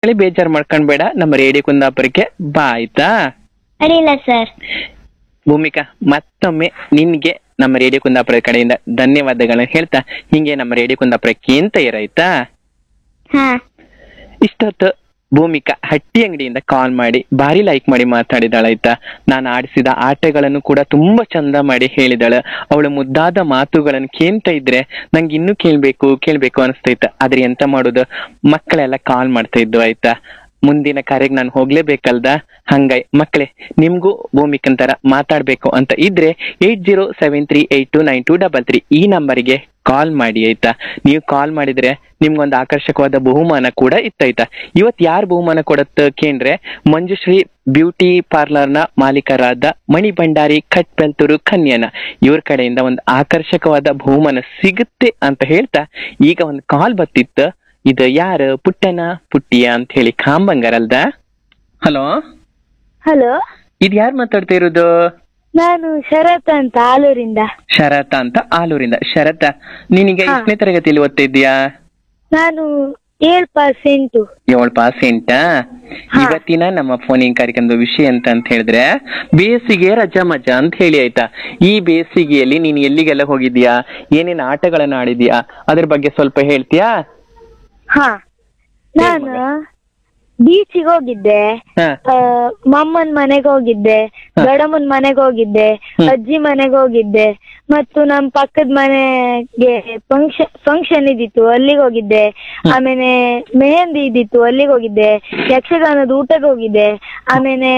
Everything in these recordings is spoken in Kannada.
ಮಕ್ಕಳೇ ಬೇಜಾರ್ ಮಾಡ್ಕೊಂಡ್ಬೇಡ ನಮ್ಮ ರೇಡಿಯೋ ಕುಂದಾಪುರಕ್ಕೆ ಬಾ ಆಯ್ತಾ ಅಡಿಲ್ಲ ಸರ್ ಭೂಮಿಕಾ ಮತ್ತೊಮ್ಮೆ ನಿನ್ಗೆ ನಮ್ಮ ರೇಡಿಯೋ ಕುಂದಾಪುರ ಕಡೆಯಿಂದ ಧನ್ಯವಾದಗಳನ್ನ ಹೇಳ್ತಾ ಹಿಂಗೆ ನಮ್ಮ ರೇಡಿಯೋ ಕುಂದಾಪುರಕ್ಕೆ ಅಂತ ಇರಾಯ್ತಾ ಹಾ ಇಷ್ಟೊತ್ತು ಭೂಮಿಕಾ ಹಟ್ಟಿ ಅಂಗಡಿಯಿಂದ ಕಾಲ್ ಮಾಡಿ ಭಾರಿ ಲೈಕ್ ಮಾಡಿ ಮಾತಾಡಿದಾಳಾಯ್ತಾ ನಾನು ಆಡಿಸಿದ ಆಟಗಳನ್ನು ಕೂಡ ತುಂಬಾ ಚಂದ ಮಾಡಿ ಹೇಳಿದಾಳ ಅವಳ ಮುದ್ದಾದ ಮಾತುಗಳನ್ನು ಕೇಳ್ತ ಇದ್ರೆ ನಂಗೆ ಇನ್ನೂ ಕೇಳ್ಬೇಕು ಕೇಳ್ಬೇಕು ಅನಿಸ್ತೈತ ಆದ್ರೆ ಎಂತ ಮಾಡೋದು ಮಕ್ಕಳೆಲ್ಲ ಕಾಲ್ ಮಾಡ್ತಾ ಇದ್ದು ಆಯ್ತಾ ಮುಂದಿನ ಕಾರ್ಯಕ್ಕೆ ನಾನು ಹೋಗ್ಲೇಬೇಕಲ್ದ ಹಂಗಾಯ್ ಮಕ್ಕಳೇ ನಿಮ್ಗೂ ಭೂಮಿಕನ್ ತರ ಮಾತಾಡ್ಬೇಕು ಅಂತ ಇದ್ರೆ eight zero seven three eight two nine two double three ಈ ನಂಬರಿಗೆ ಕಾಲ್ ಮಾಡಿ ಆಯ್ತಾ ನೀವು ಕಾಲ್ ಮಾಡಿದ್ರೆ ನಿಮ್ಗೊಂದು ಆಕರ್ಷಕವಾದ ಬಹುಮಾನ ಕೂಡ ಇತ್ತಾಯ್ತಾ ಇವತ್ ಯಾರು ಬಹುಮಾನ ಕೊಡತ್ತ ಕೇಂದ್ರೆ ಮಂಜುಶ್ರೀ ಬ್ಯೂಟಿ ಪಾರ್ಲರ್ ನ ಮಾಲೀಕರಾದ ಮಣಿ ಭಂಡಾರಿ ಕಟ್ಪೆಲ್ತೂರು ಕನ್ಯನ ಇವ್ರ ಕಡೆಯಿಂದ ಒಂದು ಆಕರ್ಷಕವಾದ ಬಹುಮಾನ ಸಿಗುತ್ತೆ ಅಂತ ಹೇಳ್ತಾ ಈಗ ಒಂದು ಕಾಲ್ ಬತ್ತಿತ್ತು ಇದು ಯಾರು ಪುಟ್ಟನ ಪುಟ್ಟಿಯ ಅಂತ ಹೇಳಿ ಕಾಂಬಂಗರಲ್ದ ಹಲೋ ಹಲೋ ಇದು ಯಾರು ಮಾತಾಡ್ತಾ ಇರೋದು ನಾನು ಶರತ್ ಅಂತ ಆಲೂರಿಂದ ಶರತ ಅಂತ ಆಲೂರಿಂದ ಶರತ ನಿನಗೆ ಹಾ. ಎಷ್ಟನೇ ತರಗತಿಯಲ್ಲಿ ಓದ್ತಾ ಇದ್ದೀಯಾ ನಾನು ಏಳ್ ಪರ್ಸೆಂಟು ಏಳು ಪಾಸೆಂಟ ಹಾ. ಇವತ್ತಿನ ನಮ್ಮ ಫೋನಿಂಗ್ ಕಾರ್ಯಕ್ರಮದ ವಿಷಯ ಅಂತ ಅಂತ ಹೇಳಿದ್ರೆ ಬೇಸಿಗೆ ರಜಾ ಮಜಾ ಅಂತ ಹೇಳಿ ಆಯ್ತಾ ಈ ಬೇಸಿಗೆಯಲ್ಲಿ ನೀನು ಎಲ್ಲಿಗೆಲ್ಲ ಹೋಗಿದ್ಯಾ ಏನೇನ್ ಆಟಗಳನ್ನ ಆಡಿದ್ಯಾ ಅದ್ರ ಬಗ್ಗೆ ಸ್ವಲ್ಪ ಹೇಳ್ತೀಯಾ ಹಾ ನಾನು ಬೀಚಿಗೆ ಹೋಗಿದ್ದೆ ಹಾ ಆ, ಮಮ್ಮನ್ ಮನೆಗೆ ಹೋಗಿದ್ದೆ ಹ. ದೊಡ್ಡಮ್ಮನ್ ಮನೆಗೆ ಹೋಗಿದ್ದೆ ಹ್ಮ್. ಅಜ್ಜಿ ಮನೆಗೆ ಹೋಗಿದ್ದೆ ಮತ್ತು ನಮ್ ಪಕ್ಕದ ಮನೆಗೆ ಫಂಕ್ಷನ್ ಫಂಕ್ಷನ್ ಇದ್ದಿತ್ತು ಅಲ್ಲಿಗೆ ಹೋಗಿದ್ದೆ ಆಮೇಲೆ ಮೆಹಂದಿ ಇದ್ದಿತ್ತು ಅಲ್ಲಿಗೆ ಹೋಗಿದ್ದೆ ಯಕ್ಷಗಾನದ ಊಟಕ್ಕೆ ಹೋಗಿದ್ದೆ ಆಮೇಲೆ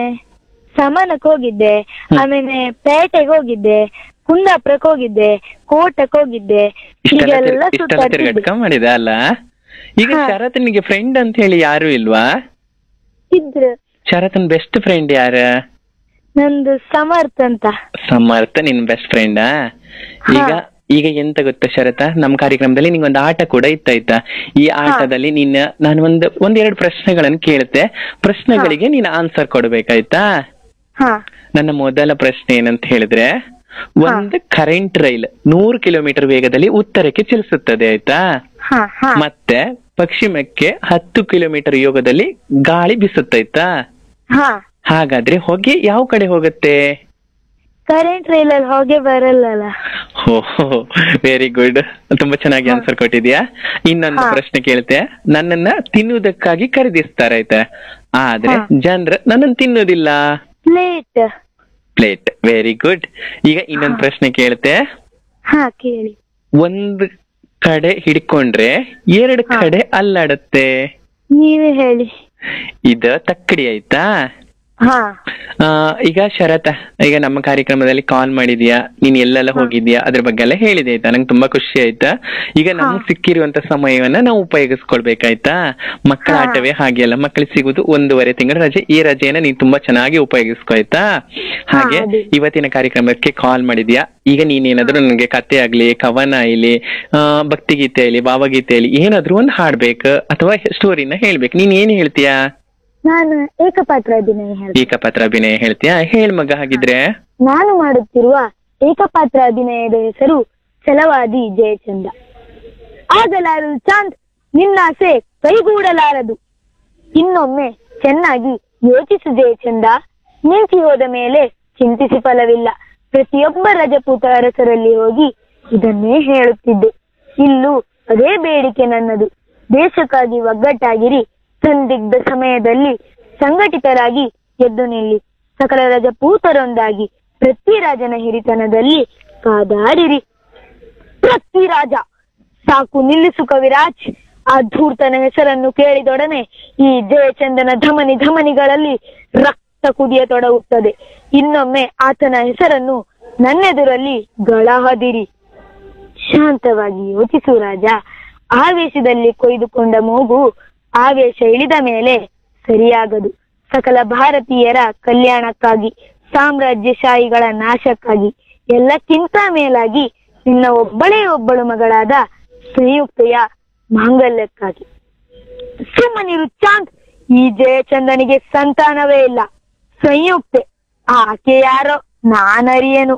ಸಮನಕ್ಕೆ ಹೋಗಿದ್ದೆ ಆಮೇಲೆ ಪೇಟೆಗೆ ಹೋಗಿದ್ದೆ ಕುಂದಾಪುರಕ್ಕೆ ಹೋಗಿದ್ದೆ ಕೋಟಕ್ಕೆ ಹೋಗಿದ್ದೆ ಇಷ್ಟೆಲ್ಲ ಹೀಗೆಲ್ಲ ತಿರ್ಗ- ಇಷ್ಟೆಲ್ಲ ಸುತ್ತಾಡ್ತಿದ್ದೆ ತಿರ್ಗಾಡ್ಕ ಮಾಡಿದ ಅಲ್ಲ ಈಗ ಹಾ. ಶರತ್ನಿಗೆ ಫ್ರೆಂಡ್ ಅಂತ ಹೇಳಿ ಯಾರು ಇಲ್ವಾ ಇದ್ರು ಶರತ್ನ ಬೆಸ್ಟ್ ಫ್ರೆಂಡ್ ಯಾರ ನಂದು ಸಮರ್ಥ ಅಂತ ಸಮರ್ಥ ನಿನ್ ಬೆಸ್ಟ್ ಫ್ರೆಂಡಾ ಈಗ ಹಾ. ಈಗ ಎಂತ ಗೊತ್ತಾ ಶರತ ನಮ್ ಕಾರ್ಯಕ್ರಮದಲ್ಲಿ ನಿಂಗೊಂದು ಆಟ ಕೂಡ ಇತ್ತಾಯ್ತಾ ಈ ಆಟದಲ್ಲಿ ನಿನ್ನ ನಾನು ಒಂದ್ ಒಂದೆರಡು ಪ್ರಶ್ನೆಗಳನ್ನು ಕೇಳುತ್ತೆ ಪ್ರಶ್ನೆಗಳಿಗೆ ನೀನು ಆನ್ಸರ್ ಕೊಡ್ಬೇಕಾಯ್ತಾ ಹಾ ನನ್ನ ಮೊದಲ ಪ್ರಶ್ನೆ ಏನಂತ ಹೇಳಿದ್ರೆ ಒಂದು ಕರೆಂಟ್ ರೈಲ್ ನೂರು ಕಿಲೋಮೀಟರ್ ವೇಗದಲ್ಲಿ ಉತ್ತರಕ್ಕೆ ಚಲಿಸುತ್ತದೆ ಆಯ್ತಾ ಹಾ ಹಾ ಮತ್ತೆ ಪಶ್ಚಿಮಕ್ಕೆ ಹತ್ತು ಕಿಲೋಮೀಟರ್ ಯೋಗದಲ್ಲಿ ಗಾಳಿ ಬೀಸುತ್ತಾಯ್ತಾ ಹಾ ಹಾಗಾದ್ರೆ ಹೊಗೆ ಯಾವ ಕಡೆ ಹೋಗುತ್ತೆ ಕರೆಂಟ್ ರೈಲ್ ಅಲ್ಲಿ ಹೋಗೆ ಬರಲ್ಲಲ್ಲ ವೆರಿ ಗುಡ್ ತುಂಬಾ ಚೆನ್ನಾಗಿ ಆನ್ಸರ್ ಕೊಟ್ಟಿದ್ಯಾ ಇನ್ನೊಂದು ಹಾ. ಪ್ರಶ್ನೆ ಕೇಳ್ತೆ ನನ್ನನ್ನ ತಿನ್ನುವುದಕ್ಕಾಗಿ ಖರೀದಿಸ್ತಾರೈತೆ ಆದ್ರೆ ಹಾ. ಜನರು ನನ್ನನ್ನು ತಿನ್ನೋದಿಲ್ಲ ಪ್ಲೇಟ್ ಪ್ಲೇಟ್ ವೆರಿ ಗುಡ್ ಈಗ ಇನ್ನೊಂದು ಹಾ. ಪ್ರಶ್ನೆ ಕೇಳ್ತೆ ಹಾ ಕೇಳಿ ಒಂದ್ ಕಡೆ ಹಿಡ್ಕೊಂಡ್ರೆ ಎರಡು ಹಾ. ಕಡೆ ಅಲ್ಲಾಡುತ್ತೆ ನೀವೇ ಹೇಳಿ ಇದು ತಕ್ಕಡಿ ಆಯ್ತಾ ಹಾ ಆ, ಈಗ ಶರತ ಈಗ ನಮ್ಮ ಕಾರ್ಯಕ್ರಮದಲ್ಲಿ ಕಾಲ್ ಮಾಡಿದ್ಯಾ ನೀನ್ ಎಲ್ಲೆಲ್ಲ ಹೋಗಿದ್ಯಾ ಅದ್ರ ಬಗ್ಗೆ ಎಲ್ಲ ಹೇಳಿದೆ ಆಯ್ತಾ ನಂಗೆ ತುಂಬಾ ಖುಷಿ ಆಯ್ತಾ ಈಗ ನಮ್ಗೆ ಹಾ. ಸಿಕ್ಕಿರುವಂತ ಸಮಯವನ್ನ ನಾವು ಉಪಯೋಗಿಸ್ಕೊಳ್ಬೇಕಾಯ್ತಾ ಮಕ್ಕಳ ಹಾ. ಆಟವೇ ಹಾಗೆ ಅಲ್ಲ ಮಕ್ಕಳಿಗೆ ಸಿಗುದು ಒಂದೂವರೆ ತಿಂಗಳ ರಜೆ ಈ ರಜೆಯನ್ನ ನೀನ್ ತುಂಬಾ ಚೆನ್ನಾಗಿ ಉಪಯೋಗಿಸ್ಕೊ ಆಯ್ತಾ ಹಾಗೆ ಹಾ, ಅದೇ. ಇವತ್ತಿನ ಕಾರ್ಯಕ್ರಮಕ್ಕೆ ಕಾಲ್ ಮಾಡಿದ್ಯಾ ಈಗ ನೀನೇನಾದ್ರೂ ನನಗೆ ಕತೆ ಆಗ್ಲಿ ಕವನ ಇಲ್ಲಿ ಆ ಭಕ್ತಿಗೀತೆ ಇಲ್ಲಿ ಭಾವಗೀತೆ ಇಲ್ಲಿ ಏನಾದ್ರೂ ಒಂದು ಹಾಡ್ಬೇಕು ಅಥವಾ ಸ್ಟೋರಿನ ಹೇಳ್ಬೇಕು ನೀನ್ ಏನ್ ಹೇಳ್ತೀಯಾ ನಾನು ಏಕಪಾತ್ರ ಅಭಿನಯ ಹೇಳ್ತೀನಿ ಏಕಪಾತ್ರ ಅಭಿನಯ ಹೇಳ್ತೀಯಾ ಹೇಳ್ ಮಗ ಹಾಗಿದ್ರೆ ನಾನು ಮಾಡುತ್ತಿರುವ ಏಕಪಾತ್ರ ಅಭಿನಯದ ಹೆಸರು ಛಲವಾದಿ ಜಯಚಂದ ಆಗಲಾರದು ಚಾಂದ್ ನಿನ್ನಾಸೆ ಕೈಗೂಡಲಾರದು ಇನ್ನೊಮ್ಮೆ ಚೆನ್ನಾಗಿ ಯೋಚಿಸು ಜಯಚಂದ ನಿಂತಿ ಹೋದ ಮೇಲೆ ಚಿಂತಿಸಿ ಫಲವಿಲ್ಲ ಪ್ರತಿಯೊಬ್ಬ ರಜಪೂತ ಅರಸರಲ್ಲಿ ಹೋಗಿ ಇದನ್ನೇ ಹೇಳುತ್ತಿದ್ದೆ ಇಲ್ಲೂ ಅದೇ ಬೇಡಿಕೆ ನನ್ನದು ದೇಶಕ್ಕಾಗಿ ಒಗ್ಗಟ್ಟಾಗಿರಿ ಸಂದಿಗ್ಧ ಸಮಯದಲ್ಲಿ ಸಂಘಟಿತರಾಗಿ ಎದ್ದು ನಿಲ್ಲಿ ಸಕಲ ರಜಪೂತರೊಂದಾಗಿ ಪೃಥ್ವಿರಾಜನ ಹಿರಿತನದಲ್ಲಿ ಕಾದಾಡಿರಿ ಪೃಥ್ವಿರಾಜ ಸಾಕು ನಿಲ್ಲಿಸು ಕವಿರಾಜ್ ಆ ಧೂರ್ತನ ಹೆಸರನ್ನು ಕೇಳಿದೊಡನೆ ಈ ಜಯಚಂದನ ಧಮನಿ ಧಮನಿಗಳಲ್ಲಿ ರಕ್ತ ಕುದಿಯ ತೊಡಗುತ್ತದೆ ಇನ್ನೊಮ್ಮೆ ಆತನ ಹೆಸರನ್ನು ನನ್ನೆದುರಲ್ಲಿ ಗಳಹದಿರಿ ಶಾಂತವಾಗಿ ಯೋಚಿಸು ರಾಜ ಆವೇಶದಲ್ಲಿ ಕೊಯ್ದುಕೊಂಡ ಮೂಗು ಆವೇಶ ಇಳಿದ ಮೇಲೆ ಸರಿಯಾಗದು ಸಕಲ ಭಾರತೀಯರ ಕಲ್ಯಾಣಕ್ಕಾಗಿ ಸಾಮ್ರಾಜ್ಯಶಾಹಿಗಳ ನಾಶಕ್ಕಾಗಿ ಎಲ್ಲಕ್ಕಿಂತ ಮೇಲಾಗಿ ನಿನ್ನ ಒಬ್ಬಳೇ ಒಬ್ಬಳು ಮಗಳಾದ ಸಂಯುಕ್ತೆಯ ಮಾಂಗಲ್ಯಕ್ಕಾಗಿ ಸುಮ್ಮನಿರು ಚಾಂದ್ ಈ ಜಯಚಂದನಿಗೆ ಸಂತಾನವೇ ಇಲ್ಲ ಸಂಯುಕ್ತೆ ಆಕೆ ಯಾರೋ ನಾನರಿಯೇನು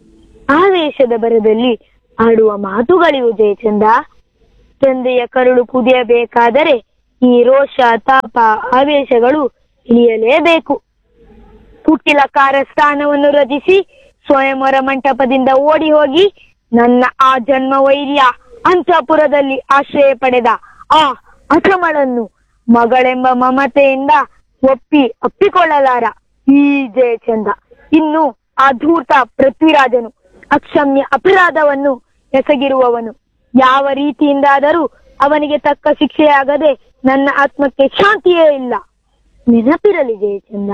ಆವೇಶದ ಬರದಲ್ಲಿ ಆಡುವ ಮಾತುಗಳಿವು ಜಯಚಂದ ತಂದೆಯ ಕರುಳು ಕುದಿಯಬೇಕಾದರೆ ಈ ರೋಷ ತಾಪ ಆವೇಶಗಳು ಇಳಿಯಲೇಬೇಕು ಕುಟಿಲಕಾರ ಸ್ಥಾನವನ್ನು ರಚಿಸಿ ಸ್ವಯಂವರ ಮಂಟಪದಿಂದ ಓಡಿ ಹೋಗಿ ನನ್ನ ಆ ಜನ್ಮ ವೈರ್ಯ ಅಂತಃಪುರದಲ್ಲಿ ಆಶ್ರಯ ಪಡೆದ ಆ ಅಸಮಳನ್ನು ಮಗಳೆಂಬ ಮಮತೆಯಿಂದ ಒಪ್ಪಿ ಅಪ್ಪಿಕೊಳ್ಳಲಾರ ಈ ಜಯಚಂದ ಇನ್ನು ಆ ಧೂರ್ತ ಪೃಥ್ವಿರಾಜನು ಅಕ್ಷಮ್ಯ ಅಪರಾಧವನ್ನು ಎಸಗಿರುವವನು ಯಾವ ರೀತಿಯಿಂದಾದರೂ ಅವನಿಗೆ ತಕ್ಕ ಶಿಕ್ಷೆಯಾಗದೆ ನನ್ನ ಆತ್ಮಕ್ಕೆ ಶಾಂತಿಯೇ ಇಲ್ಲ ನೆನಪಿರಲಿ ಜಯಚಂದ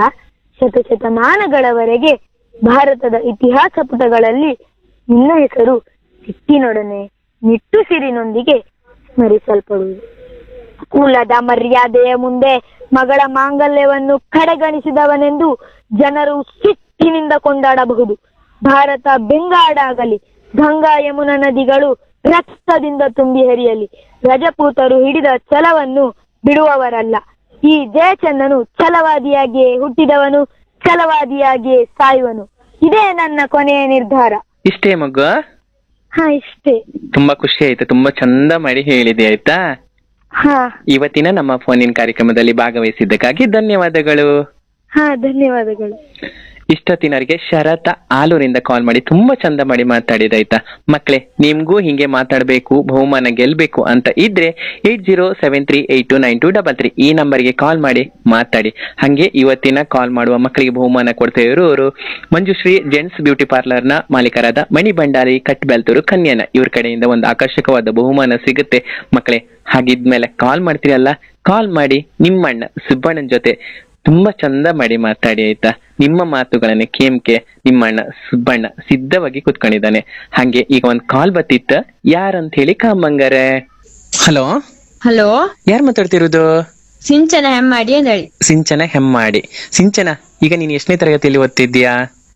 ಶತಶತಮಾನಗಳವರೆಗೆ ಭಾರತದ ಇತಿಹಾಸ ಪುಟಗಳಲ್ಲಿ ನಿನ್ನ ಹೆಸರು ಸಿಟ್ಟಿನೊಡನೆ ನಿಟ್ಟುಸಿರಿನೊಂದಿಗೆ ಸ್ಮರಿಸಲ್ಪಡುವುದು ಕುಲದ ಮರ್ಯಾದೆಯ ಮುಂದೆ ಮಗಳ ಮಾಂಗಲ್ಯವನ್ನು ಕಡೆಗಣಿಸಿದವನೆಂದು ಜನರು ಸಿಟ್ಟಿನಿಂದ ಕೊಂಡಾಡಬಹುದು ಭಾರತ ಬೆಂಗಾಡಾಗಲಿ ಗಂಗಾ ಯಮುನಾ ನದಿಗಳು ರಕ್ತದಿಂದ ತುಂಬಿ ಹರಿಯಲಿ ರಜಪೂತರು ಹಿಡಿದ ಛಲವನ್ನು ಬಿಡುವವರಲ್ಲ ಈ ಜಯಚಂದನು ಛಲವಾದಿಯಾಗಿಯೇ ಹುಟ್ಟಿದವನು ಛಲವಾದಿಯಾಗಿಯೇ ಸಾಯುವನು ಇದೇ ನನ್ನ ಕೊನೆಯ ನಿರ್ಧಾರ ಇಷ್ಟೇ ಮಗು ಹಾ ಇಷ್ಟೇ ತುಂಬಾ ಖುಷಿ ಆಯ್ತು ತುಂಬಾ ಚಂದ ಮಾಡಿ ಹೇಳಿದೆ ಆಯ್ತಾ ಹಾ ಇವತ್ತಿನ ನಮ್ಮ ಫೋನಿನ ಕಾರ್ಯಕ್ರಮದಲ್ಲಿ ಭಾಗವಹಿಸಿದ್ದಕ್ಕಾಗಿ ಧನ್ಯವಾದಗಳು ಹಾ ಧನ್ಯವಾದಗಳು ಇಷ್ಟೊತ್ತಿನವರಿಗೆ ಶರತ ಆಲೂರಿಂದ ಕಾಲ್ ಮಾಡಿ ತುಂಬಾ ಚಂದ ಮಾಡಿ ಮಾತಾಡಿದಾಯ್ತಾ ಮಕ್ಳೇ ನಿಮ್ಗೂ ಹಿಂಗೆ ಮಾತಾಡ್ಬೇಕು ಬಹುಮಾನ ಗೆಲ್ಬೇಕು ಅಂತ ಇದ್ರೆ eight zero seven three eight two nine two double three ಈ ನಂಬರ್ಗೆ ಕಾಲ್ ಮಾಡಿ ಮಾತಾಡಿ ಹಂಗೆ ಇವತ್ತಿನ ಕಾಲ್ ಮಾಡುವ ಮಕ್ಕಳಿಗೆ ಬಹುಮಾನ ಕೊಡ್ತಾ ಇರೋರು ಮಂಜುಶ್ರೀ ಜೆಂಟ್ಸ್ ಬ್ಯೂಟಿ ಪಾರ್ಲರ್ ನ ಮಾಲೀಕರಾದ ಮಣಿ ಭಂಡಾರಿ ಕಟ್ ಬೆಲ್ತೂರು ಕನ್ಯಾನ ಇವ್ರ ಕಡೆಯಿಂದ ಒಂದು ಆಕರ್ಷಕವಾದ ಬಹುಮಾನ ಸಿಗುತ್ತೆ ಮಕ್ಕಳೇ ಹಾಗಿದ್ಮೇಲೆ ಕಾಲ್ ಮಾಡ್ತೀರಲ್ಲ ಕಾಲ್ ಮಾಡಿ ನಿಮ್ಮಣ್ಣ ಸುಬ್ಬಣ್ಣನ ಜೊತೆ ತುಂಬಾ ಚಂದ ಮಾಡಿ ಮಾತಾಡಿ ಆಯ್ತಾ ನಿಮ್ಮ ಮಾತುಗಳನ್ನ ಕೇಮ್ಕೆ ನಿಮ್ಮಣ್ಣ ಸುಬ್ಬಣ್ಣ ಸಿದ್ಧವಾಗಿ ಕುತ್ಕೊಂಡಿದ್ದಾನೆ ಹಂಗೆ ಈಗ ಒಂದ್ ಕಾಲ್ ಬತ್ತಿತ್ತ ಯಾರಂತ ಹೇಳಿ ಕಾಮಂಗರೆ ಹಲೋ ಹಲೋ ಯಾರ್ ಮಾತಾಡ್ತಿರೋದು ಸಿಂಚನ ಹೆಮ್ಮಾಡಿ ಅಂತ ಹೇಳಿ ಸಿಂಚನ ಹೆಮ್ಮಾಡಿ ಸಿಂಚನ ಈಗ ನೀನ್ ಎಷ್ಟನೇ ತರಗತಿಯಲ್ಲಿ ಓದ್ತಿದ್ಯಾ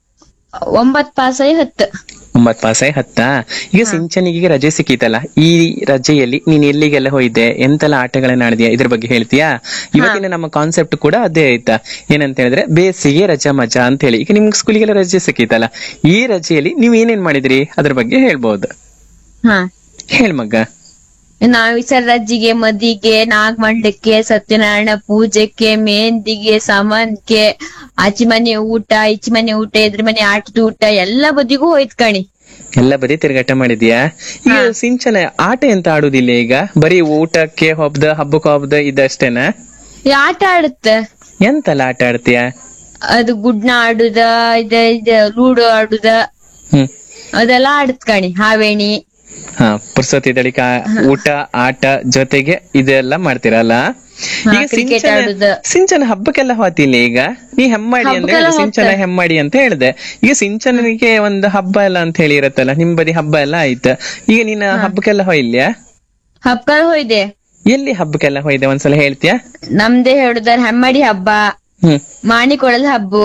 ಒಂಬತ್ ಪಾಸ್ ಆಗಿ ಹತ್ತು ಒಂಬತ್ ಪಾಸ್ ಆಗಿ ಹತ್ತಾ ಈಗ ಸಿಂಚನಿಗೆ ರಜೆ ಸಿಕ್ಕಿತಲ್ಲ ಈ ರಜೆಯಲ್ಲಿ ನೀನ್ ಎಲ್ಲಿಗೆಲ್ಲ ಹೋಯ್ದೆ ಎಂತೆಲ್ಲ ಆಟಗಳನ್ನ ಆಡಿದ್ಯಾ ಇದ್ರ ಬಗ್ಗೆ ಹೇಳ್ತೀಯಾ ಇವತ್ತಿನ ನಮ್ಮ ಕಾನ್ಸೆಪ್ಟ್ ಕೂಡ ಅದೇ ಆಯ್ತಾ ಏನಂತ ಹೇಳಿದ್ರೆ ಬೇಸಿಗೆ ರಜಾ ಮಜಾ ಅಂತ ಹೇಳಿ ಈಗ ನಿಮ್ಗೆ ಸ್ಕೂಲಿಗೆಲ್ಲ ರಜೆ ಸಿಕ್ಕಿತಲ್ಲ ಈ ರಜೆಯಲ್ಲಿ ನೀವ್ ಏನೇನ್ ಮಾಡಿದ್ರಿ ಅದ್ರ ಬಗ್ಗೆ ಹೇಳ್ಬಹುದು ಹಾ ಹೇಳ್ ಮಗ್ಗ ನಾವ್ ಈ ಸಲ ರಜ್ಜಿಗೆ ಮದಿಗೆ ನಾಗಮಂಡಕ್ಕೆ ಸತ್ಯನಾರಾಯಣ ಪೂಜೆಗೆ ಮೆಹಂದಿಗೆ ಸಮನ್ಗೆ ಆಚಿ ಮನೆ ಊಟ ಈಚಿ ಮನೆ ಊಟ ಎದ್ರ ಮನೆ ಆಟದ ಊಟ ಎಲ್ಲ ಬದಿಗೂ ಹೋಯ್ತ್ ಕಣಿ ಎಲ್ಲ ಬರೀ ತಿರುಗಾಟ ಮಾಡಿದ್ಯಾ ಈಗ ಸಿಂಚನ ಆಟ ಎಂತ ಆಡುದಿಲ್ಲ ಈಗ ಬರೀ ಊಟಕ್ಕೆ ಹಬ್ಬದ ಹಬ್ಬಕ್ಕೆ ಹಬ್ಬದ ಇದಷ್ಟೇನಾ ಈ ಆಟ ಆಡುತ್ತ ಎಂತೆಲ್ಲ ಆಟ ಆಡ್ತೀಯಾ ಅದು ಗುಡ್ನ ಆಡುದ ಇದ ಇದ ಲೂಡೋ ಆಡುದ ಹ್ಮ್ ಅದೆಲ್ಲ ಆಡುತ್ ಕಣಿ ಹಾವೇಣಿ ಹಾ ಪುರ್ಸೊತ್ ಬಳಿಕ ಊಟ ಆಟ ಜೊತೆಗೆ ಇದೆಲ್ಲ ಮಾಡ್ತೀರಲ್ಲ ಹಾ, ಈಗ cricket ಸಿಂಚನ ಆಡುದು. ಸಿಂಚನ ಹಬ್ಬಕ್ಕೆಲ್ಲ ಹೋತಿಲ್ಲ ಈಗ ನೀ ಹೆಮ್ಮಾಡಿ ಅಂತ ಹಬ್ಬಕ್ಕೆಲ್ಲ ಹೇಳಿದೆ ಸಿಂಚನ ಹೋಗ್ತಾರೆ. ಹೆಮ್ಮಾಡಿ ಅಂತ ಹೇಳ್ದೆ ಈಗ ಸಿಂಚನಿಗೆ ಒಂದು ಹಬ್ಬ ಎಲ್ಲ ಅಂತ ಹೇಳಿ ಇರತ್ತಲ್ಲ ನಿಮ್ ಬದಿ ಹಬ್ಬ ಎಲ್ಲ ಆಯ್ತು ಈಗ ನೀನ್ ಹಬ್ಬಕ್ಕೆಲ್ಲ ಹೋಯ್ಲ್ಯಾ ಹಬ್ಬಕಲ್ ಹೋಯ್ದೆ ಎಲ್ಲಿ ಹಬ್ಬಕ್ಕೆಲ್ಲ ಹೋಯ್ದೆ ಒಂದ್ಸಲ ಹೇಳ್ತೀಯಾ ನಮ್ದೇ ಹೇಳುದಾರ ಹೆಮ್ಮಡಿ ಹಬ್ಬ ಹ್ಮ್ ಮಾಣಿಕೊಳದ ಹಬ್ಬು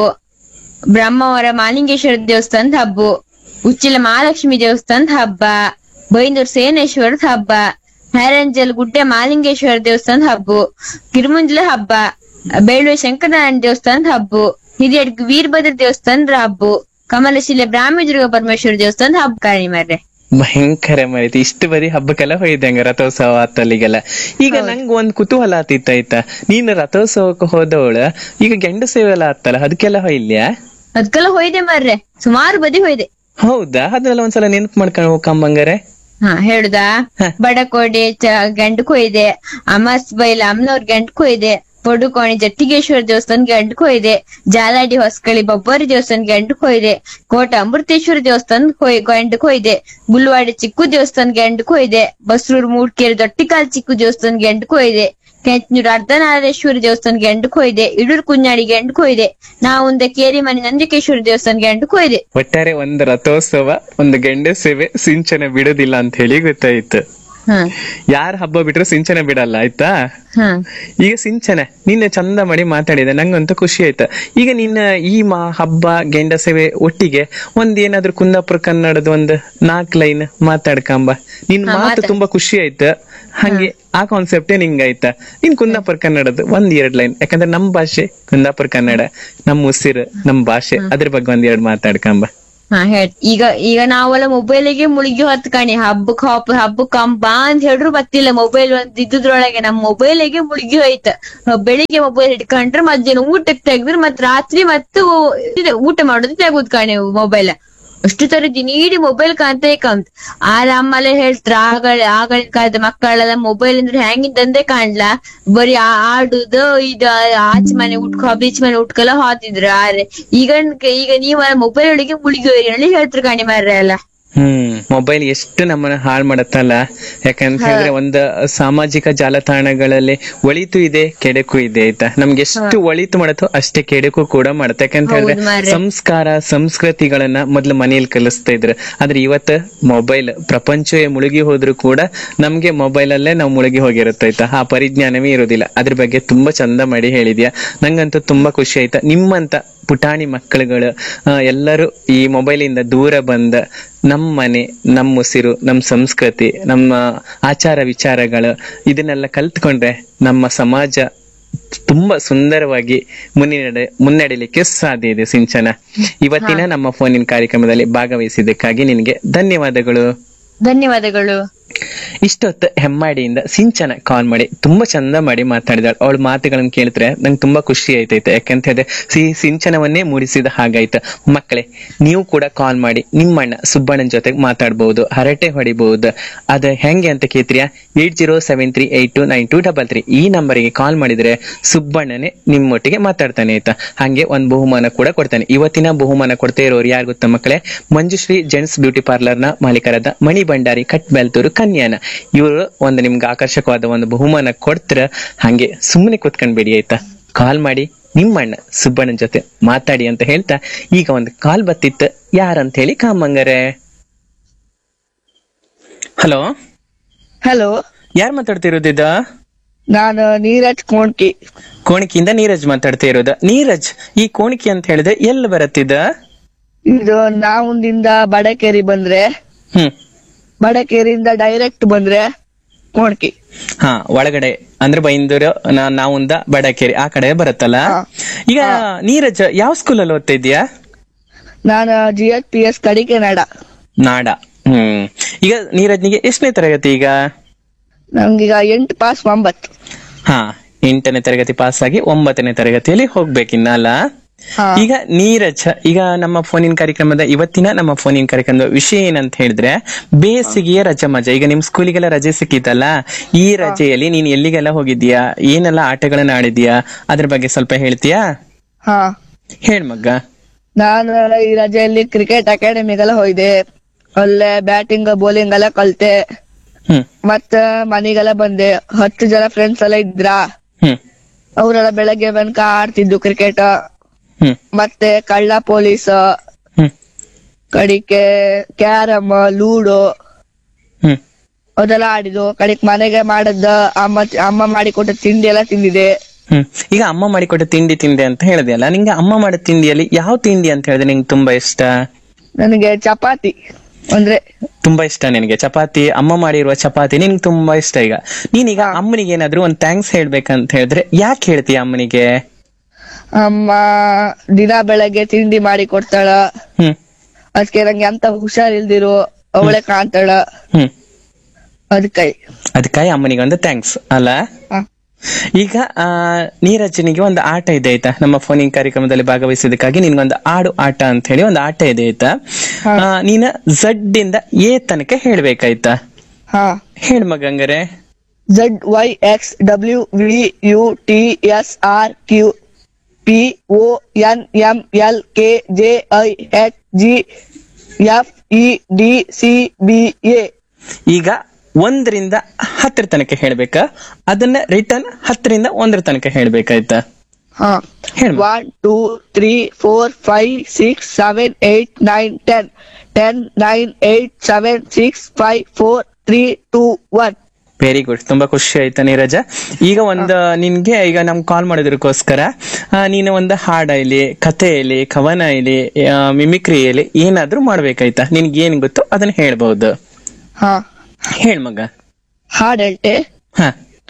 ಬ್ರಹ್ಮವರ ಮಾಲಿಂಗೇಶ್ವರ ದೇವಸ್ಥಾನದ ಹಬ್ಬು ಉಚ್ಚಿಲ ಮಹಾಲಕ್ಷ್ಮಿ ದೇವಸ್ಥಾನದ ಹಬ್ಬ ಬೈಂದೂರ್ ಸೇನೇಶ್ವರದ ಹಬ್ಬ ಹೈರಂಜಲ್ ಗುಡ್ಡೆ ಮಾಲಿಂಗೇಶ್ವರ ದೇವಸ್ಥಾನದ ಹಬ್ಬು ಕಿರುಮುಂಜಲ ಹಬ್ಬ ಬೇಳುವೆ ಶಂಕರನಾರಾಯಣ ದೇವಸ್ಥಾನದ ಹಬ್ಬು ಹಿರಿಯಡ್ಗ ವೀರಭದ್ರ ದೇವಸ್ಥಾನದ ಹಬ್ಬು ಕಮಲಶಿಲೆ ಬ್ರಾಹ್ಮದುರ್ಗ ಪರಮೇಶ್ವರ ದೇವಸ್ಥಾನದ ಹಬ್ಬ ಕಾಣಿ ಮಾರ್ರೆ ಭಯಂಕರ ಮರಿತಿ ಇಷ್ಟು ಬರೀ ಹಬ್ಬಕ್ಕೆಲ್ಲ ಹೋಯ್ದೆ ಹಂಗ ರಥೋತ್ಸವ ಅತ್ತಲ್ಲಿಗೆಲ್ಲ ಈಗ ನಂಗ್ ಒಂದ್ ಕುತೂಹಲ ಆತಿತ್ತ ಆಯ್ತಾ ನೀನು ರಥೋತ್ಸವಕ್ಕೆ ಹೋದವಳ ಈಗ ಗಂಡು ಸೇವೆ ಎಲ್ಲ ಆತ್ತಲ್ಲ ಅದಕ್ಕೆಲ್ಲ ಹೋಯ್ಲ್ಯಾ ಅದ್ಕೆಲ್ಲ ಹೋಯ್ದೆ ಮಾರ್ರೆ ಸುಮಾರು ಬದಿ ಹೋಯ್ದೆ ಹೌದಾ ಅದನ್ನೆಲ್ಲ ಒಂದ್ಸಲ ನೆನಪು ಮಾಡ್ಕೊಂಡು ಹೋಗಂಬಂಗಾರೆ ಹಾ ಹೇಳುದಾ ಹ. ಬಡಕೋಡಿ ಚ- ಗಂಡಕ್ಕೂ ಇದೆ ಅಮಸ್ ಬೈಲ ಅಮ್ಮನವ್ರ ಗಂಡಕ್ಕೂ ಇದೆ ಪಡುಕೋಣಿ ಜಟ್ಟಿಗೇಶ್ವರ ದೇವಸ್ಥಾನ ಗಂಡಕ್ಕೂ ಇದೆ ಜಾಲಾಡಿ ಹೊಸಕಳಿ ಬೊಬ್ಬರಿ ದೇವಸ್ಥಾನ ಗಂಡಕ್ಕೂ ಇದೆ ಕೋಟ ಅಮೃತೇಶ್ವರ ದೇವಸ್ಥಾನ ಗಂಡಕ್ಕೂ ಇದೆ ಗುಲ್ವಾಡಿ ಚಿಕ್ಕು ದೇವಸ್ಥಾನ ಗಂಡಕ್ಕೂ ಇದೆ ಬಸ್ರೂರ್ ಮೂಡ್ಕೇರಿ ದೊಟ್ಟಿಕಾಲ್ ಚಿಕ್ಕು ದೇವಸ್ಥಾನ ಗಂಡಕ್ಕೂ ಇದೆ ಕೆಂಚನೂರು ಅರ್ಧನಾರೇಶ್ವರಿ ದೇವಸ್ಥಾನ ಗಂಡಕ್ಕೂ ಇದೆ ಇಡೂರು ಕುഞ്ഞാಡಿ ಗಂಡಕ್ಕೂ ಇದೆ ನಾವುಂದ ಕೇರಿ ಮನೆ ನಂಜಕೇಶ್ವರ ದೇವಸ್ಥಾನ ಗಂಡಕ್ಕೂ ಇದೆ ಒಟ್ಟಾರೆ ಒಂದು ರಥೋತ್ಸವ ಒಂದು ಗಂಡ ಸೇವೆ ಸಿಂಚನ ಬಿಡೋದಿಲ್ಲ ಅಂತ ಹೇಳಿ ಗೊತ್ತಾಯ್ತು ಹ ಯಾರ ಹಬ್ಬ ಬಿಟ್ರೆ ಸಿಂಚನ ಬಿಡಲ್ಲ ಆಯ್ತಾ ಹ ಈಗ ಸಿಂಚನ ನಿನ್ನೆ ಚಂದ ಮಾಡಿ ಮಾತಾಡಿದೆ ನಂಗಂತೂ ಖುಷಿ ಆಯ್ತು ಈಗ ನಿನ್ನ ಈ ಮಾ ಹಬ್ಬ ಗೆಂಡ ಸೇವೆ ಒಟ್ಟಿಗೆ ಒಂದ್ ಏನಾದ್ರೂ ಕುಂದಾಪುರ ಕನ್ನಡದ ಒಂದು ನಾಲ್ಕ್ ಲೈನ್ ಮಾತಾಡ್ಕಂಬ ನಿನ್ ಮಾತು ತುಂಬಾ ಖುಷಿ ಆಯ್ತು ಹಂಗೆ ಆ ಕಾನ್ಸೆಪ್ಟೇ ನಿಂಗ್ ಆಯ್ತಾ ನಿನ್ ಕುಂದಾಪುರ ಕನ್ನಡದ ಒಂದ್ ಎರಡ್ ಲೈನ್ ಯಾಕಂದ್ರೆ ನಮ್ ಭಾಷೆ ಕುಂದಾಪುರ ಕನ್ನಡ ನಮ್ ಉಸಿರು ನಮ್ ಭಾಷೆ ಅದ್ರ ಬಗ್ಗೆ ಒಂದ್ ಎರಡ್ ಮಾತಾಡ್ಕಂಬ ಹಾ ಹೇಳ್ ಈಗ ಈಗ ನಾವೆಲ್ಲ ಮೊಬೈಲಿಗೆ ಮುಳುಗಿ ಹೊತ್ ಕಣಿ ಹಬ್ಬಕ್ ಹಬ್ಬ ಹಬ್ಬಕ್ ಹಬ್ಬ ಅಂತ ಹೇಳ್ರು ಗೊತ್ತಿಲ್ಲ ಮೊಬೈಲ್ ಒಂದ್ ಇದ್ದುದ್ರೊಳಗೆ ನಮ್ ಮೊಬೈಲಿಗೆ ಮುಳುಗಿ ಹೋಯ್ತ ನಾವ್ ಬೆಳಿಗ್ಗೆ ಮೊಬೈಲ್ ಇಟ್ಕೊಂಡ್ರೆ ಮಧ್ಯಾಹ್ನ ಊಟಕ್ಕೆ ತೆಗ್ದ್ರೆ ಮತ್ ರಾತ್ರಿ ಮತ್ತು ಇದು ಊಟ ಮಾಡೋದು ತೆಗುದ್ ಕಣಿ ಮೊಬೈಲ್ ಅಷ್ಟು ತರ ದಿನೀಡಿ ಮೊಬೈಲ್ ಕಾಂತ ಕಾಂತ ಆದ ಅಮ್ಮಲೆ ಹೇಳ್ತಾರ ಆಗಳ ಆಗಳಿನ ಕಾಲದ ಮಕ್ಕಳೆಲ್ಲ ಮೊಬೈಲ್ ಅಂದ್ರೆ ಹೆಂಗಿದ್ದಂದೆ ಕಾಣ್ಲಾ ಬರೀ ಆ- ಆಡುದು ಇದು ಆಚೆ ಮನೆ ಉಟ್ಕೊ ಬೀಚ್ ಮನೆ ಉಟ್ಕೊಲ್ಲ ಹೋತಿದ್ರ ಆದ್ರೆ ಈಗ ಈಗ ನೀವ ಮೊಬೈಲ್ ಒಳಗೆ ಮುಳುಗಿ ಹೋಯ್ರಿ ಹೇಳಿ ಹೇಳ್ತಾರ ಕಾಣಿ ಮಾರ್ರೆ ಎಲ್ಲ ಹ್ಮ್ ಮೊಬೈಲ್ ಎಷ್ಟು ನಮ್ಮನ್ನ ಹಾಳು ಮಾಡತ್ತಲ್ಲ ಯಾಕಂತ ಹೇಳಿದ್ರೆ ಒಂದು ಸಾಮಾಜಿಕ ಜಾಲತಾಣಗಳಲ್ಲಿ ಒಳಿತು ಇದೆ ಕೆಡಕು ಇದೆ ಆಯ್ತಾ ನಮ್ಗೆ ಎಷ್ಟು ಒಳಿತು ಮಾಡತ್ತೋ ಅಷ್ಟೇ ಕೆಡಕು ಕೂಡ ಮಾಡುತ್ತೆ ಯಾಕಂತ ಹೇಳಿದ್ರೆ ಹೌದು ಮಾರ್ರೆ. ಸಂಸ್ಕಾರ ಸಂಸ್ಕೃತಿಗಳನ್ನ ಮೊದ್ಲು ಮನೆಯಲ್ಲಿ ಕಲಿಸ್ತಾ ಇದ್ರು ಆದ್ರೆ ಇವತ್ತು ಮೊಬೈಲ್ ಪ್ರಪಂಚವೇ ಮುಳುಗಿ ಹೋದ್ರು ಕೂಡ ನಮ್ಗೆ ಮೊಬೈಲ್ ಅಲ್ಲೇ ನಾವು ಮುಳುಗಿ ಹೋಗಿರುತ್ತೆ ಆಯ್ತಾ ಆ ಪರಿಜ್ಞಾನವೇ ಇರೋದಿಲ್ಲ ಅದ್ರ ಬಗ್ಗೆ ತುಂಬಾ ಚಂದ ಮಾಡಿ ಹೇಳಿದ್ಯಾ ನಂಗಂತೂ ತುಂಬಾ ಖುಷಿ ಆಯ್ತಾ ನಿಮ್ಮಂತ ಪುಟಾಣಿ ಮಕ್ಕಳುಗಳು ಆ, ಎಲ್ಲರೂ ಈ ಮೊಬೈಲ್ ಇಂದ ದೂರ ಬಂದ ನಮ್ಮ ಮನೆ ನಮ್ಮ ಉಸಿರು ನಮ್ಮ ಸಂಸ್ಕೃತಿ ನಮ್ಮ ಆಚಾರ ವಿಚಾರಗಳು ಇದನ್ನೆಲ್ಲ ಕಲ್ತ್ಕೊಂಡ್ರೆ ನಮ್ಮ ಸಮಾಜ ತುಂಬಾ ಸುಂದರವಾಗಿ ಮುನ್ನಡೆ ಮುನ್ನಡೆಯಲಿಕ್ಕೆ ಸಾಧ್ಯ ಇದೆ ಸಿಂಚನ ಇವತ್ತಿನ ನಮ್ಮ ಫೋನಿನ ಕಾರ್ಯಕ್ರಮದಲ್ಲಿ ಭಾಗವಹಿಸಿದ್ದಕ್ಕಾಗಿ ನಿನಗೆ ಧನ್ಯವಾದಗಳು ಧನ್ಯವಾದಗಳು ಇಷ್ಟೊತ್ತು ಹೆಮ್ಮಾಡಿಯಿಂದ ಸಿಂಚನ ಕಾಲ್ ಮಾಡಿ ತುಂಬಾ ಚಂದ ಮಾಡಿ ಮಾತಾಡಿದಾಳೆ ಅವಳ ಮಾತುಗಳನ್ನ ಕೇಳಿದ್ರೆ ನಂಗೆ ತುಂಬಾ ಖುಷಿ ಆಯ್ತೈತೆ ಯಾಕಂತ ಹೇಳಿದ್ರೆ ಸಿ ಸಿಂಚನವನ್ನೇ ಮೂಡಿಸಿದ ಹಾಗಾಯ್ತು ಮಕ್ಕಳೇ ನೀವು ಕೂಡ ಕಾಲ್ ಮಾಡಿ ನಿಮ್ಮಣ್ಣ ಸುಬ್ಬಣ್ಣನ ಜೊತೆಗೆ ಮಾತಾಡ್ಬಹುದು ಹರಟೆ ಹೊಡಿಬಹುದು ಅದ ಹೆಂಗೆ ಅಂತ ಕೇಳ್ತೀರಾ eight zero seven three eight two nine two double three ಈ ನಂಬರ್ಗೆ ಕಾಲ್ ಮಾಡಿದ್ರೆ ಸುಬ್ಬಣ್ಣನೇ ನಿಮ್ಮೊಟ್ಟಿಗೆ ಮಾತಾಡ್ತಾನೆ ಆಯ್ತಾ ಹಾಗೆ ಒಂದ್ ಬಹುಮಾನ ಕೂಡ ಕೊಡ್ತಾನೆ ಇವತ್ತಿನ ಬಹುಮಾನ ಕೊಡ್ತಾ ಇರೋರು ಯಾರು ಗೊತ್ತಾ ಮಕ್ಕಳೇ ಮಂಜುಶ್ರೀ ಜೆಂಟ್ಸ್ ಬ್ಯೂಟಿ ಪಾರ್ಲರ್ ನ ಮಾಲೀಕರಾದ ಮಣಿ ಭಂಡಾರಿ ಕಟ್ ಬೆಲ್ತೂರು ಕನ್ಯಾನ ಇವರು ಒಂದು ನಿಮ್ಗೆ ಆಕರ್ಷಕವಾದ ಒಂದು ಬಹುಮಾನ ಕೊಡ್ತಾರ ಹಂಗೆ ಸುಮ್ಮನೆ ಕೂತ್ಕೊಂಡ್ಬೇಡಿ ಆಯ್ತಾ ಕಾಲ್ ಮಾಡಿ ನಿಮ್ಮಣ್ಣ ಸುಬ್ಬಣ್ಣನ ಜೊತೆ ಮಾತಾಡಿ ಅಂತ ಹೇಳ್ತಾ ಈಗ ಒಂದು ಕಾಲ್ ಬತ್ತಿತ್ತು ಯಾರಂತ ಹೇಳಿ ಕಾಮಂಗರೆ ಹಲೋ ಹಲೋ ಯಾರು ಮಾತಾಡ್ತಿರೋದಿದ ನಾನು ನೀರಜ್ ಕೋಣ್ಕಿ ಕೋಣಿಕಿಯಿಂದ ನೀರಜ್ ಮಾತಾಡ್ತಾ ಇರೋದ ನೀರಜ್ ಈ ಕೋಣಿಕೆ ಅಂತ ಹೇಳಿದ್ರೆ ಎಲ್ಲಿ ಬರತ್ತಿದ ಇದು ನಾವುಂದಿಂದ ಬಡಕೇರಿ ಬಂದ್ರೆ ಹ್ಮ್ ಬಡಕೇರಿಯಿಂದ ಡೈರೆಕ್ಟ್ ಬಂದ್ರೆ ಕೋಣ್ಕಿ ಹಾ ಒಳಗಡೆ ಅಂದ್ರೆ ಬೈಂದೂರು ನಾ- ನಾವುಂದ ಬಡಕೇರಿ ಆ ಕಡೆ ಬರುತ್ತಲ್ಲ ಹಾ. ಈಗ ನೀರಜ್ ಯಾವ ಸ್ಕೂಲಲ್ಲಿ ಓದ್ತಾ ಇದೀಯಾ ನಾನು G H P S Kadike ನಾಡ ನಾಡ ಹ್ಮ್ ಈಗ ನೀರಜ್ನಿಗೆ ಎಷ್ಟನೇ ತರಗತಿ ಈಗ ನಮ್ಗೀಗ ಎಂಟು ಪಾಸ್ ಒಂಬತ್ತು ಹಾ ಎಂಟನೇ ತರಗತಿ ಪಾಸ್ ಆಗಿ ಒಂಬತ್ತನೇ ತರಗತಿಯಲ್ಲಿ ಹೋಗ್ಬೇಕಿನ್ನ ಅಲ್ಲ ಹಾ. ಈಗ ನೀರಜ್ ಈಗ ನಮ್ಮ ಫೋನಿನ ಕಾರ್ಯಕ್ರಮದ ಇವತ್ತಿನ ನಮ್ಮ ಫೋನಿನ ಕಾರ್ಯಕ್ರಮದ ವಿಷಯ ಏನಂತ ಹೇಳಿದ್ರೆ ಬೇಸಿಗೆಯ ರಜೆ ಮಜಾ ಈಗ ನಿಮ್ ಸ್ಕೂಲಿಗೆಲ್ಲ ರಜೆ ಸಿಕ್ಕಿತಲ್ಲ ಈ ರಜೆಯಲ್ಲಿ ನೀನ್ ಎಲ್ಲಿಗೆಲ್ಲ ಹೋಗಿದ್ಯಾ ಏನೆಲ್ಲ ಆಟಗಳನ್ನ ಆಡಿದ್ಯಾ ಅದ್ರ ಬಗ್ಗೆ ಸ್ವಲ್ಪ ಹೇಳ್ತೀಯಾ ಹಾ ಹೇಳ್ ಮಗ್ಗ ನಾನು ಈ ರಜೆಯಲ್ಲಿ ಕ್ರಿಕೆಟ್ ಅಕಾಡೆಮಿಗೆಲ್ಲ ಹೋಯ್ದೆ ಅಲ್ಲೇ ಬ್ಯಾಟಿಂಗ್ ಬೌಲಿಂಗ್ ಎಲ್ಲ ಕಲ್ತೆ ಹ್ಮ್ ಮತ್ತ ಮನೆಗೆಲ್ಲ ಬಂದೆ ಹತ್ತು ಜನ ಫ್ರೆಂಡ್ಸ್ ಎಲ್ಲ ಇದ್ರ ಹ್ಮ್ ಅವರೆಲ್ಲ ಬೆಳಗ್ಗೆ ತನಕ ಆಡ್ತಿದ್ದು ಕ್ರಿಕೆಟ್ ಹ್ಮ್ ಮತ್ತೆ ಕಳ್ಳ ಪೊಲೀಸ್ ಹ್ಮ್ ಕಡಿಕೆ ಕ್ಯಾರಮ್ ಲೂಡೋ ಹ್ಮ್ ಅದೆಲ್ಲ ಆಡಿದ್ದು ಕಡಿಕ್ ಮನೆಗೆ ಮಾಡದ ಅಮ್ಮ ಅಮ್ಮ ಮಾಡಿಕೊಟ್ಟ ತಿಂಡಿ ಎಲ್ಲ ತಿಂದಿದೆ ಹ್ಮ್ ಈಗ ಅಮ್ಮ ಮಾಡಿಕೊಟ್ಟ ತಿಂಡಿ ತಿಂದೆ ಅಂತ ಹೇಳಿದೆ ಅಲ್ಲ ನಿಂಗೆ ಅಮ್ಮ ಮಾಡೋ ತಿಂಡಿಯಲ್ಲಿ ಯಾವ ತಿಂಡಿ ಅಂತ ಹೇಳಿದ್ರೆ ನಿಂಗೆ ತುಂಬಾ ಇಷ್ಟ ನನಗೆ ಚಪಾತಿ ಅಂದ್ರೆ ತುಂಬಾ ಇಷ್ಟ ನಿನಗೆ ಚಪಾತಿ ಅಮ್ಮ ಮಾಡಿರುವ ಚಪಾತಿ ನಿನ್ಗೆ ತುಂಬಾ ಇಷ್ಟ ಈಗ ನೀನೀಗ ಅಮ್ಮನಿಗೆ ಏನಾದ್ರು ಒಂದ್ ಥ್ಯಾಂಕ್ಸ್ ಹೇಳ್ಬೇಕಂತ ಹೇಳಿದ್ರೆ ಯಾಕೆ ಹೇಳ್ತೀಯ ಅಮ್ಮನಿಗೆ ಅಮ್ಮ ದಿನ ಬೆಳಗ್ಗೆ ತಿಂಡಿ ಮಾಡಿ ಕೊಡ್ತಾಳ ಹ್ಮ್ ಅದಕ್ಕೆ ನಂಗೆ ಅಂತ ಹುಷಾರಿಲ್ದಿರು ಅವಳೆ ಕಾಣ್ತಾಳ ಹ್ಮ್ ಅದಕ್ಕೆ ಅದಕ್ಕಾಗಿ ಅಮ್ಮನಿಗೆ ಒಂದು ಥ್ಯಾಂಕ್ಸ್ ಅಲ್ಲ ಈಗ ಆ ನೀರಜನಿಗೆ ಒಂದು ಆಟ ಇದೆ ಆಯ್ತಾ ನಮ್ಮ ಫೋನಿಂಗ್ ಕಾರ್ಯಕ್ರಮದಲ್ಲಿ ಭಾಗವಹಿಸಿದಕ್ಕಾಗಿ ನಿನ್ಗೊಂದು ಆಡು ಆಟ ಅಂತ ಹೇಳಿ ಒಂದು ಆಟ ಇದೆ ಆಯ್ತಾ ಆ, ನೀನ ಝಡ್ ಇಂದ ಎ ತನಕ ಹೇಳ್ಬೇಕಾಯ್ತಾ ಹಾ ಹೇಳ್ ಮಗಂಗರೆ Z Y X W V U T S R Q P O N M L K J I H G F E D C B A ಈಗ ಒಂದರಿಂದ ಹತ್ತರ ತನಕ ಹೇಳ್ಬೇಕಾ ಅದನ್ನ ರಿಟರ್ನ್ ಹತ್ತರಿಂದ ಒಂದರ ತನಕ ಹೇಳ್ಬೇಕಾಯ್ತಾ ಹಾ ಹೇಳ್ one two three four five six seven eight nine ten ten nine eight seven six five four three two one very good ತುಂಬಾ ಖುಷಿ ಆಯ್ತಾ ನೀರಜ ಈಗ ಒಂದು ನಿನ್ಗೆ ಈಗ ನಮ್ ಕಾಲ್ ಮಾಡೋದಕ್ಕೋಸ್ಕರ ಆ, ನೀನು ಒಂದು ಹಾಡ ಇಲ್ಲಿ ಕಥೆ ಇಲ್ಲಿ ಕವನ ಇಲ್ಲಿ ಮಿಮಿಕ್ರಿ ಇಲ್ಲಿ ಏನಾದ್ರೂ ಮಾಡ್ಬೇಕಾಯ್ತಾ ನಿನ್ಗೆ ಏನ್ ಗೊತ್ತೋ ಅದನ್ನ ಹೇಳ್ಬಹುದು ಹಾ ಹೇಳ್ ಮಗ ಹಾಡ್ ಹೇಳ್ತೆ ಹ